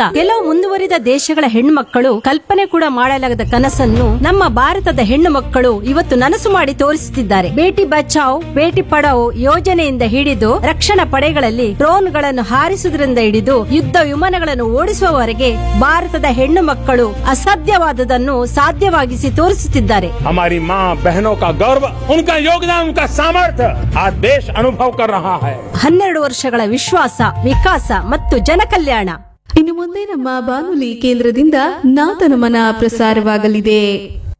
ಕೆಲವು ಮುಂದುವರಿದ ದೇಶಗಳ ಹೆಣ್ಣುಮಕ್ಕಳು ಕಲ್ಪನೆ ಕೂಡ ಮಾಡಲಾಗದ ಕನಸನ್ನು ನಮ್ಮ ಭಾರತದ ಹೆಣ್ಣು ಮಕ್ಕಳು ಇವತ್ತು ನನಸು ಮಾಡಿ ತೋರಿಸುತ್ತಿದ್ದಾರೆ ಬೇಟಿ ಬಚಾವ್ ಬೇಟಿ ಪಡಾವ್ ಯೋಜನೆಯಿಂದ ಹಿಡಿದು ರಕ್ಷಣಾ ಪಡೆಗಳಲ್ಲಿ ಡ್ರೋನ್ಗಳನ್ನು ಹಾರಿಸುವುದರಿಂದ ಹಿಡಿದು ಯುದ್ಧ ವಿಮಾನಗಳನ್ನು ಓಡಿಸುವವರೆಗೆ ಭಾರತದ ಹೆಣ್ಣು ಮಕ್ಕಳು ಅಸಾಧ್ಯವಾದದನ್ನು ಸಾಧ್ಯವಾಗಿಸಿ ತೋರಿಸುತ್ತಿದ್ದಾರೆ हमारी माँ बहनों का गौरव उनका योगदान उनका सामर्थ्य आज देश अनुभव कर रहा है ಹನ್ನೆರಡು ವರ್ಷಗಳ ವಿಶ್ವಾಸ ವಿಕಾಸ ಮತ್ತು ಜನಕಲ್ಯಾಣ ಇನ್ನು ಮುಂದೆ ನಮ್ಮ ಬಾನುಲಿ ಕೇಂದ್ರದಿಂದ ನಾದನಮನ ಪ್ರಸಾರವಾಗಲಿದೆ